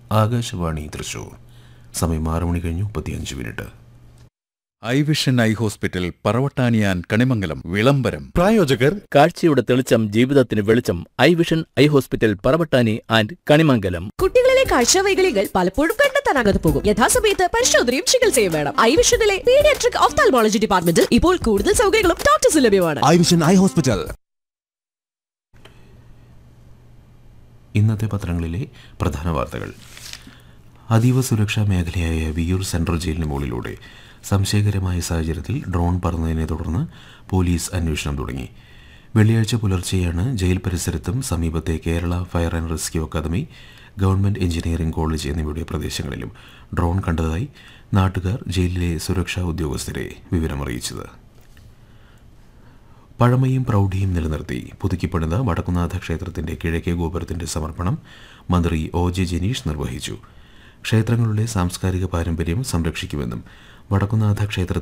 ആകാശവാണി തൃശൂർ സമയം ആറ് മണി കഴിഞ്ഞു മുപ്പത്തിയഞ്ച് minute eye vision eye hospital പറവട്ടാനിയാൻ കണിമംഗലം വിളംബരം പ്രായോജകർ കാഴ്ചയുടെ തെളിച്ചം ജീവിതത്തിന് വെളിച്ചം eye vision eye hospital Paravattani and Kanimangalam കുട്ടികളിലെ കാഴ്ചവൈകല്യങ്ങൾ പലപ്പോഴും കണ്ടെത്താനാകാതെ പോകും യഥാസമയത്ത് പരിശോധനയും ചികിത്സയും വേണം ഐ വിഷനിലെ പീഡിയാട്രിക് ഓഫ്താൽമോളജി ഡിപ്പാർട്ട്മെന്റിൽ ഇപ്പോൾ കൂടുതൽ സൗകര്യങ്ങളും ഡോക്ടേഴ്സ് ലഭ്യമാണ് ഐ വിഷൻ ഐ ഹോസ്പിറ്റൽ ഇന്നത്തെ പത്രങ്ങളിലെ പ്രധാന വാർത്തകൾ അതീവ സുരക്ഷാ മേഖലയായ വിയൂർ സെൻട്രൽ ജയിലിന് മുകളിലൂടെ സംശയകരമായ സാഹചര്യത്തിൽ ഡ്രോൺ പറന്നതിനെ തുടർന്ന് പോലീസ് അന്വേഷണം തുടങ്ങി വെള്ളിയാഴ്ച പുലർച്ചെയാണ് ജയിൽ പരിസരത്തും സമീപത്തെ Kerala fire and rescue academy government engineering college എന്നിവയുടെ പ്രദേശങ്ങളിലും ഡ്രോൺ കണ്ടതായി നാട്ടുകാർ ജയിലിലെ സുരക്ഷാ ഉദ്യോഗസ്ഥരെ വിവരമറിയിച്ചത് പഴമയും പ്രൗഢിയും നിലനിർത്തി പുതുക്കിപ്പണിത വടക്കുന്നാഥ ക്ഷേത്രത്തിന്റെ കിഴക്കേ ഗോപുരത്തിന്റെ സമർപ്പണം മന്ത്രി ഒ ജെ ജനീഷ് നിർവഹിച്ചു ക്ഷേത്രങ്ങളുടെ സാംസ്കാരിക പാരമ്പര്യം സംരക്ഷിക്കുമെന്നും വടക്കുന്നാഥ ക്ഷേത്ര